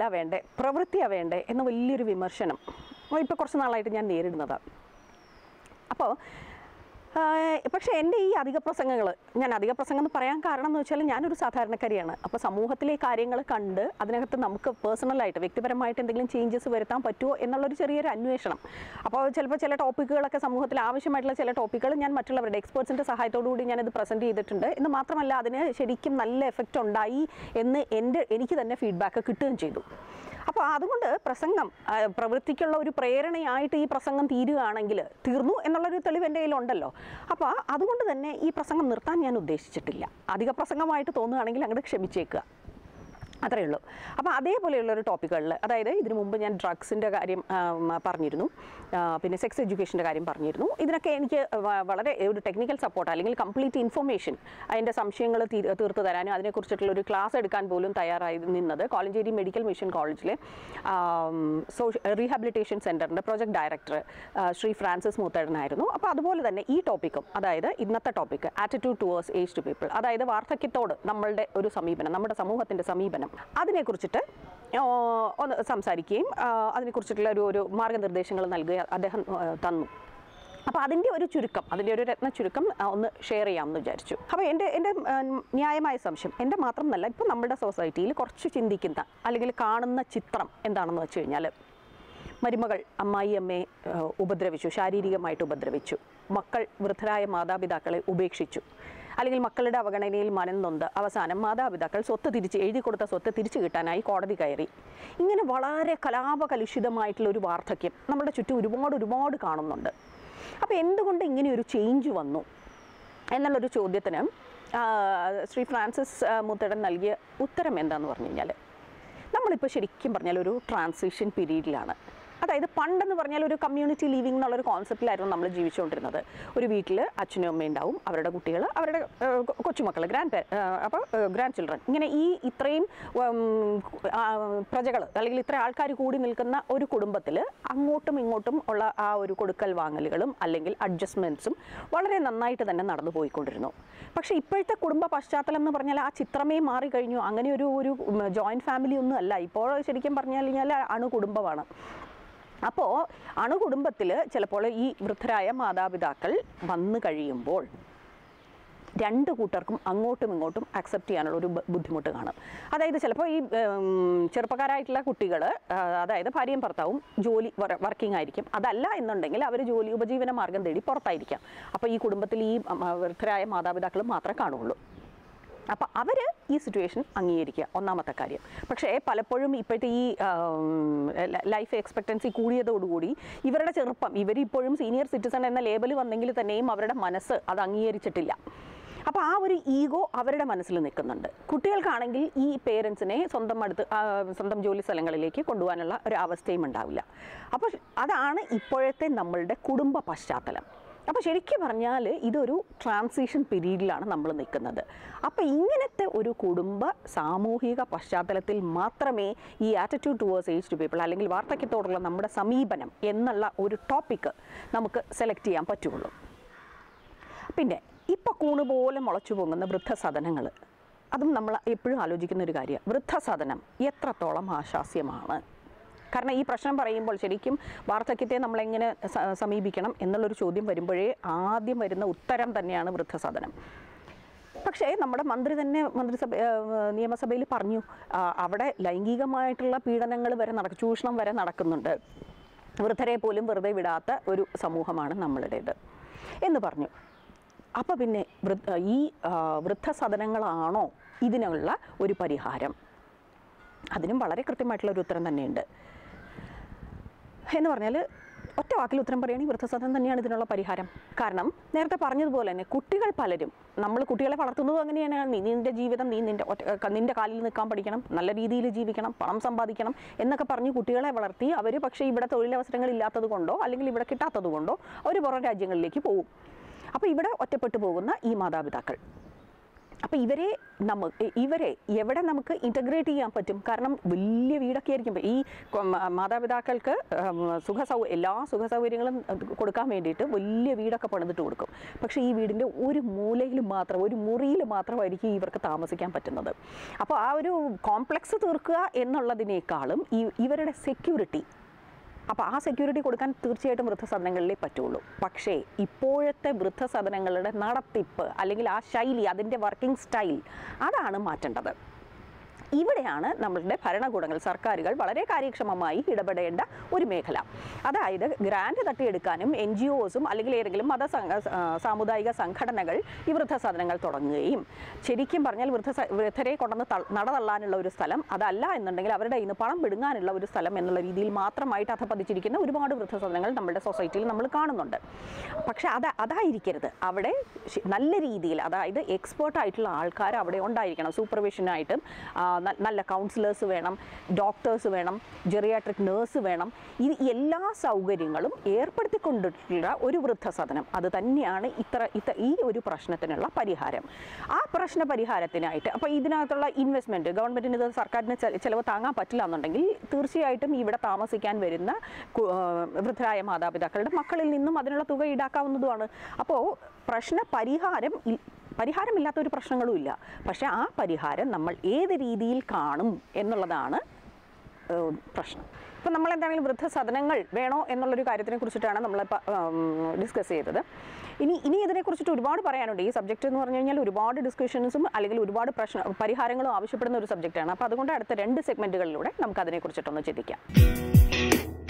വാക്കല്ല വേണ്ടേ പ്രവൃത്തിയാണ് വേണ്ടേ എന്ന വലിയൊരു വിമർശനം ഇപ്പോൾ കുറച്ച് നാളായിട്ട് ഞാൻ നേരിടുന്നതാണ് അപ്പോൾ പക്ഷേ എൻ്റെ ഈ അധിക പ്രസംഗങ്ങൾ ഞാൻ അധിക പ്രസംഗം എന്ന് പറയാൻ കാരണം എന്ന് വെച്ചാൽ ഞാനൊരു സാധാരണക്കാരിയാണ് അപ്പോൾ സമൂഹത്തിലെ കാര്യങ്ങൾ കണ്ട് അതിനകത്ത് നമുക്ക് പേഴ്സണലായിട്ട് വ്യക്തിപരമായിട്ട് എന്തെങ്കിലും ചേഞ്ചസ് വരുത്താൻ പറ്റുമോ എന്നുള്ളൊരു ചെറിയൊരു അന്വേഷണം അപ്പോൾ ചിലപ്പോൾ ചില ടോപ്പിക്കുകളൊക്കെ സമൂഹത്തിൽ ആവശ്യമായിട്ടുള്ള ചില ടോപ്പിക്കുകൾ ഞാൻ മറ്റുള്ളവരുടെ എക്സ്പേർട്സിൻ്റെ സഹായത്തോടു കൂടി ഞാനത് പ്രസൻറ്റ് ചെയ്തിട്ടുണ്ട് എന്ന് മാത്രമല്ല അതിന് ശരിക്കും നല്ല എഫക്റ്റ് ഉണ്ടായി എന്ന് എൻ്റെ എനിക്ക് തന്നെ ഫീഡ്ബാക്ക് കിട്ടുകയും ചെയ്തു അപ്പോൾ അതുകൊണ്ട് പ്രസംഗം ആ, പ്രവൃത്തിക്കുള്ള ഒരു പ്രേരണയായിട്ട് ഈ പ്രസംഗം തീരുകയാണെങ്കിൽ തീർന്നു എന്നുള്ളൊരു തെളിവ് എൻ്റെ കയ്യിലുണ്ടല്ലോ അപ്പോൾ അതുകൊണ്ട് തന്നെ ഈ പ്രസംഗം നിർത്താൻ ഞാൻ ഉദ്ദേശിച്ചിട്ടില്ല അധിക പ്രസംഗമായിട്ട് തോന്നുകയാണെങ്കിൽ അങ്ങോട്ട് ക്ഷമിച്ചേക്കുക അത്രയേ ഉള്ളൂ അപ്പോൾ അതേപോലെയുള്ള ഒരു ടോപ്പിക്കുകളിൽ അതായത് ഇതിനു മുമ്പ് ഞാൻ ഡ്രഗ്സിൻ്റെ കാര്യം ആ, ഉം, പറഞ്ഞിരുന്നു ആ, പിന്നെ സെക്സ് എഡ്യൂക്കേഷൻ്റെ കാര്യം പറഞ്ഞിരുന്നു ഇതിനൊക്കെ എനിക്ക് വ- വളരെ ഒരു ടെക്നിക്കൽ സപ്പോർട്ട് അല്ലെങ്കിൽ കംപ്ലീറ്റ് ഇൻഫർമേഷൻ അതിൻ്റെ സംശയങ്ങൾ തീ- തീർത്ത് തരാനും അതിനെക്കുറിച്ചിട്ടുള്ള ഒരു ക്ലാസ് എടുക്കാൻ പോലും തയ്യാറായി നിന്നത് കോളഞ്ചേരി മെഡിക്കൽ മിഷൻ കോളേജിലെ സോഷ്യ റീഹാബിലിറ്റേഷൻ സെൻറ്ററിൻ്റെ പ്രോജക്ട് ഡയറക്ടർ ശ്രീ ഫ്രാൻസിസ് മൂത്തേടനായിരുന്നു അപ്പോൾ അതുപോലെ തന്നെ ഈ ടോപ്പിക്കും അതായത് ഇന്നത്തെ topic attitude towards aged people അതായത് വാർദ്ധക്യത്തോട് നമ്മളുടെ ഒരു സമീപനം നമ്മുടെ സമൂഹത്തിൻ്റെ സമീപനം അതിനെക്കുറിച്ചിട്ട് ആ, ഒന്ന് സംസാരിക്കുകയും ആ, അതിനെക്കുറിച്ചിട്ടുള്ള ഒരു ഒരു മാർഗനിർദ്ദേശങ്ങൾ നൽകുക അദ്ദേഹം ആ, തന്നു അപ്പോൾ അതിൻ്റെ ഒരു ചുരുക്കം അതിൻ്റെ ഒരു രത്ന ചുരുക്കം ആ, ഒന്ന് ഷെയർ ചെയ്യാമെന്ന് വിചാരിച്ചു അപ്പോൾ എൻ്റെ എൻ്റെ ആ, ന്യായമായ സംശയം എൻ്റെ മാത്രം എന്നല്ല ഇപ്പോൾ നമ്മുടെ സൊസൈറ്റിയിൽ കുറച്ച് ചിന്തിക്കുന്ന അല്ലെങ്കിൽ കാണുന്ന ചിത്രം എന്താണെന്ന് വെച്ച് കഴിഞ്ഞാൽ മരുമകൾ അമ്മായി അമ്മയെ ആ, ഉപദ്രവിച്ചു ശാരീരികമായിട്ട് ഉപദ്രവിച്ചു മക്കൾ വൃദ്ധരായ മാതാപിതാക്കളെ ഉപേക്ഷിച്ചു അല്ലെങ്കിൽ മക്കളുടെ അവഗണനയിൽ മനം നൊന്ത് അവസാനം മാതാപിതാക്കൾ സ്വത്ത് തിരിച്ച് എഴുതി കൊടുത്ത സ്വത്ത് തിരിച്ചു കിട്ടാനായി കോടതി കയറി ഇങ്ങനെ വളരെ കലാപകലുഷിതമായിട്ടുള്ള ഒരു വാർദ്ധക്യം നമ്മുടെ ചുറ്റും ഒരുപാട് ഒരുപാട് കാണുന്നുണ്ട് അപ്പോൾ എന്തുകൊണ്ട് ഇങ്ങനെ ഒരു ചേഞ്ച് വന്നു എന്നുള്ളൊരു ചോദ്യത്തിന് ആ, ശ്രീ ഫ്രാൻസിസ് ആ, മുത്തടൻ നൽകിയ ഉത്തരം എന്താണെന്ന് പറഞ്ഞു കഴിഞ്ഞാൽ നമ്മളിപ്പോൾ ശരിക്കും പറഞ്ഞാൽ ഒരു ട്രാൻസിഷൻ പീരീഡിലാണ് അതായത് പണ്ടെന്ന് പറഞ്ഞാൽ ഒരു കമ്മ്യൂണിറ്റി ലിവിംഗ് എന്നുള്ളൊരു കോൺസെപ്റ്റിലായിരുന്നു നമ്മൾ ജീവിച്ചുകൊണ്ടിരുന്നത് ഒരു വീട്ടിൽ അച്ഛനും അമ്മയും ഉണ്ടാവും അവരുടെ കുട്ടികൾ അവരുടെ കൊച്ചുമക്കൾ ഗ്രാൻഡ് അപ്പോൾ ഗ്രാൻഡ് ചിൽഡ്രൻ ഇങ്ങനെ ഈ ഇത്രയും പ്രജകൾ അല്ലെങ്കിൽ ഇത്ര ആൾക്കാർ കൂടി നിൽക്കുന്ന ഒരു കുടുംബത്തിൽ അങ്ങോട്ടും ഇങ്ങോട്ടും ഉള്ള ആ ഒരു കൊടുക്കൽ വാങ്ങലുകളും അല്ലെങ്കിൽ അഡ്ജസ്റ്റ്മെൻറ്റ്സും വളരെ നന്നായിട്ട് തന്നെ നടന്നു പോയിക്കൊണ്ടിരുന്നു പക്ഷേ ഇപ്പോഴത്തെ കുടുംബ പശ്ചാത്തലം എന്ന് പറഞ്ഞാൽ ആ ചിത്രമേ മാറിക്കഴിഞ്ഞു അങ്ങനെ ഒരു ഒരു ജോയിൻറ്റ് ഫാമിലി ഒന്നും അല്ല ഇപ്പോൾ ശരിക്കും പറഞ്ഞു കഴിഞ്ഞാൽ അണുകുടുംബമാണ് അപ്പോൾ അണുകുടുംബത്തിൽ ചിലപ്പോൾ ഈ വൃദ്ധരായ മാതാപിതാക്കൾ വന്നു കഴിയുമ്പോൾ രണ്ട് കൂട്ടർക്കും അങ്ങോട്ടും ഇങ്ങോട്ടും അക്സെപ്റ്റ് ചെയ്യാനുള്ള ഒരു ബ- ബുദ്ധിമുട്ട് കാണും അതായത് ചിലപ്പോൾ ഈ ഉം, ചെറുപ്പക്കാരായിട്ടുള്ള കുട്ടികൾ അതായത് ഭാര്യയും ഭർത്താവും ജോലി വർക്കിംഗ് ആയിരിക്കും അതല്ല എന്നുണ്ടെങ്കിൽ അവർ ജോലി ഉപജീവന മാർഗം തേടി പുറത്തായിരിക്കാം അപ്പോൾ ഈ കുടുംബത്തിൽ ഈ ഉം, വൃദ്ധരായ മാതാപിതാക്കൾ മാത്രമേ കാണുകയുള്ളൂ അപ്പോൾ അവർ ഈ സിറ്റുവേഷൻ അംഗീകരിക്കുക ഒന്നാമത്തെ കാര്യം പക്ഷേ പലപ്പോഴും ഇപ്പോഴത്തെ ഈ ലൈഫ് എക്സ്പെക്റ്റൻസി കൂടിയതോടുകൂടി ഇവരുടെ ചെറുപ്പം ഇവരിപ്പോഴും സീനിയർ സിറ്റിസൺ എന്ന ലേബൽ വന്നെങ്കിൽ തന്നെയും അവരുടെ മനസ്സ് അത് അംഗീകരിച്ചിട്ടില്ല അപ്പോൾ ആ ഒരു ഈഗോ അവരുടെ മനസ്സിൽ നിൽക്കുന്നുണ്ട് കുട്ടികൾക്കാണെങ്കിൽ ഈ പേരൻസിനെ സ്വന്തം അടുത്ത് ആ, സ്വന്തം ജോലി സ്ഥലങ്ങളിലേക്ക് കൊണ്ടുപോകാനുള്ള ഒരു അവസ്ഥയും ഉണ്ടാവില്ല അപ്പോൾ അതാണ് ഇപ്പോഴത്തെ നമ്മളുടെ കുടുംബ പശ്ചാത്തലം അപ്പോൾ ശരിക്കും പറഞ്ഞാൽ ഇതൊരു ട്രാൻസിഷൻ പീരീഡിലാണ് നമ്മൾ നിൽക്കുന്നത് അപ്പോൾ ഇങ്ങനത്തെ ഒരു കുടുംബ സാമൂഹിക പശ്ചാത്തലത്തിൽ മാത്രമേ ഈ attitude towards aged people അല്ലെങ്കിൽ വാർദ്ധക്യത്തോടുള്ള നമ്മുടെ സമീപനം എന്നുള്ള ഒരു ടോപ്പിക്ക് നമുക്ക് സെലക്ട് ചെയ്യാൻ പറ്റുള്ളൂ പിന്നെ ഇപ്പോൾ കൂണ് പോലെ മുളച്ചു പൊങ്ങുന്ന വൃദ്ധസദനങ്ങൾ അതും നമ്മൾ എപ്പോഴും ആലോചിക്കുന്ന ഒരു കാര്യമാണ് വൃദ്ധസദനം എത്രത്തോളം ആശാസ്യമാണ് കാരണം ഈ പ്രശ്നം പറയുമ്പോൾ ശരിക്കും വാർദ്ധക്യത്തെ നമ്മളെങ്ങനെ സ- സമീപിക്കണം എന്നുള്ളൊരു ചോദ്യം വരുമ്പോഴേ ആദ്യം വരുന്ന ഉത്തരം തന്നെയാണ് വൃദ്ധസദനം പക്ഷേ നമ്മുടെ മന്ത്രി തന്നെ മന്ത്രിസഭ ഏഹ് നിയമസഭയിൽ പറഞ്ഞു ആ, അവിടെ ലൈംഗികമായിട്ടുള്ള പീഡനങ്ങൾ വരെ നടക്കും ചൂഷണം വരെ നടക്കുന്നുണ്ട് വൃദ്ധരെ പോലും വെറുതെ വിടാത്ത ഒരു സമൂഹമാണ് നമ്മളുടേത് എന്ന് പറഞ്ഞു അപ്പോൾ പിന്നെ വൃദ്ധ ഈ ആ, വൃദ്ധസദനങ്ങളാണോ ഇതിനുള്ള ഒരു പരിഹാരം അതിനും വളരെ കൃത്യമായിട്ടുള്ള ഒരു ഉത്തരം തന്നെയുണ്ട് എന്ന് പറഞ്ഞാൽ ഒറ്റ വാക്കിൽ ഉത്തരം പറയുകയാണെങ്കിൽ വൃദ്ധസദനം തന്നെയാണ് ഇതിനുള്ള പരിഹാരം കാരണം നേരത്തെ പറഞ്ഞതുപോലെ തന്നെ കുട്ടികൾ പലരും നമ്മൾ കുട്ടികളെ വളർത്തുന്നതും അങ്ങനെയാണ് നീ നിൻ്റെ ജീവിതം നീ നിൻ്റെ ഒറ്റ ക- നിൻ്റെ കാലിൽ നിൽക്കാൻ പഠിക്കണം നല്ല രീതിയിൽ ജീവിക്കണം പണം സമ്പാദിക്കണം എന്നൊക്കെ പറഞ്ഞ് കുട്ടികളെ വളർത്തി അവർ പക്ഷേ ഇവിടെ തൊഴിലവസരങ്ങൾ ഇല്ലാത്തത് കൊണ്ടോ അല്ലെങ്കിൽ ഇവിടെ കിട്ടാത്തത് കൊണ്ടോ അവർ പുറം രാജ്യങ്ങളിലേക്ക് പോകും അപ്പോൾ ഇവിടെ ഒറ്റപ്പെട്ടു പോകുന്ന ഈ മാതാപിതാക്കൾ അപ്പോൾ ഇവരെ നമുക്ക് ഇവരെ എവിടെ നമുക്ക് ഇൻ്റഗ്രേറ്റ് ചെയ്യാൻ പറ്റും കാരണം വലിയ വീടൊക്കെ ആയിരിക്കും ഈ കൊ- മ- മാതാപിതാക്കൾക്ക് ഉം, സുഖ സൗ എല്ലാ സുഖ സൗകര്യങ്ങളും അത് കൊടുക്കാൻ വേണ്ടിയിട്ട് വലിയ വീടൊക്കെ പണിതിട്ട് കൊടുക്കും പക്ഷേ ഈ വീടിൻ്റെ ഒരു മൂലയിൽ മാത്രം ഒരു മുറിയിൽ മാത്രമായിരിക്കും ഇവർക്ക് താമസിക്കാൻ പറ്റുന്നത് അപ്പോൾ ആ ഒരു കോംപ്ലക്സ് തീർക്കുക എന്നുള്ളതിനേക്കാളും ഈ ഇവരുടെ സെക്യൂരിറ്റി അപ്പോൾ ആ സെക്യൂരിറ്റി കൊടുക്കാൻ തീർച്ചയായിട്ടും വൃദ്ധസദനങ്ങളിലേ പറ്റുള്ളൂ പക്ഷേ ഇപ്പോഴത്തെ വൃദ്ധസദനങ്ങളുടെ നടത്തിപ്പ് അല്ലെങ്കിൽ ആ ശൈലി അതിൻ്റെ വർക്കിംഗ് സ്റ്റൈൽ അതാണ് മാറ്റേണ്ടത് ഇവിടെയാണ് നമ്മളുടെ ഭരണകൂടങ്ങൾ സർക്കാരുകൾ വളരെ കാര്യക്ഷമമായി ഇടപെടേണ്ട ഒരു മേഖല അതായത് ഗ്രാൻഡ് തട്ടിയെടുക്കാനും എൻ ജി ഒസും അല്ലെങ്കിൽ ഏതെങ്കിലും മത സംഘ- ആ, സാമുദായിക സംഘടനകൾ ഈ വൃദ്ധസദനങ്ങൾ തുടങ്ങുകയും ശരിക്കും പറഞ്ഞാൽ വൃദ്ധ വൃദ്ധരെ കൊണ്ടുവന്ന് തൾ- നടതള്ളാനുള്ള ഒരു സ്ഥലം അതല്ല എന്നുണ്ടെങ്കിൽ അവരുടെ കയ്യിൽ നിന്ന് പണം പിടുങ്ങാനുള്ള ഒരു സ്ഥലം എന്നുള്ള രീതിയിൽ മാത്രമായിട്ട് അധപ്പതിച്ചിരിക്കുന്ന ഒരുപാട് വൃദ്ധസദനങ്ങൾ നമ്മുടെ സൊസൈറ്റിയിൽ നമ്മൾ കാണുന്നുണ്ട് പക്ഷെ അത് അതായിരിക്കരുത് അവിടെ ശ- നല്ല രീതിയിൽ അതായത് എക്സ്പേർട്ട് ആയിട്ടുള്ള ആൾക്കാർ അവിടെ ഉണ്ടായിരിക്കണം സൂപ്പർവിഷനായിട്ടും ആ, ന- നല്ല കൗൺസിലേഴ്സ് വേണം ഡോക്ടേഴ്സ് വേണം ജെറിയാട്രിക് നേഴ്സ് വേണം ഈ എല്ലാ സൗകര്യങ്ങളും ഏർപ്പെടുത്തിക്കൊണ്ടിട്ടുള്ള ഒരു വൃദ്ധസദനം അത് തന്നെയാണ് ഇത്ര ഇത്ര ഈ ഒരു പ്രശ്നത്തിനുള്ള പരിഹാരം ആ പ്രശ്ന പരിഹാരത്തിനായിട്ട് അപ്പോൾ ഇതിനകത്തുള്ള ഇൻവെസ്റ്റ്മെൻറ്റ് ഗവൺമെൻറ്റിന് ഇത് സർക്കാരിന് ചെ- ചിലവ് താങ്ങാൻ പറ്റില്ല എന്നുണ്ടെങ്കിൽ തീർച്ചയായിട്ടും ഇവിടെ താമസിക്കാൻ വരുന്ന കു- ആ, വൃദ്ധരായ മാതാപിതാക്കളുടെ മക്കളിൽ നിന്നും അതിനുള്ള തുക ഈടാക്കാവുന്നതുമാണ് അപ്പോൾ പ്രശ്ന പരിഹാരം ഇ- പരിഹാരമില്ലാത്ത ഒരു പ്രശ്നങ്ങളും ഇല്ല പക്ഷേ ആ പരിഹാരം നമ്മൾ ഏത് രീതിയിൽ കാണും എന്നുള്ളതാണ് ഏഹ്, പ്രശ്നം ഇപ്പം നമ്മൾ എന്താണെങ്കിലും വൃദ്ധസദനങ്ങൾ വേണോ എന്നുള്ളൊരു കാര്യത്തിനെ കുറിച്ചിട്ടാണ് നമ്മൾ ഡിസ്കസ് ചെയ്തത് ഇനി ഇനി ഇതിനെക്കുറിച്ചിട്ട് ഒരുപാട് പറയാനുണ്ട് ഈ സബ്ജക്റ്റ് എന്ന് പറഞ്ഞു കഴിഞ്ഞാൽ ഒരുപാട് ഡിസ്കഷൻസും അല്ലെങ്കിൽ ഒരുപാട് പ്രശ്ന പരിഹാരങ്ങളും ആവശ്യപ്പെടുന്ന ഒരു സബ്ജക്റ്റാണ് അപ്പോൾ അതുകൊണ്ട് അടുത്ത രണ്ട് സെഗ്മെൻറ്റുകളിലൂടെ നമുക്ക് അതിനെക്കുറിച്ചിട്ടൊന്ന് ചിന്തിക്കാം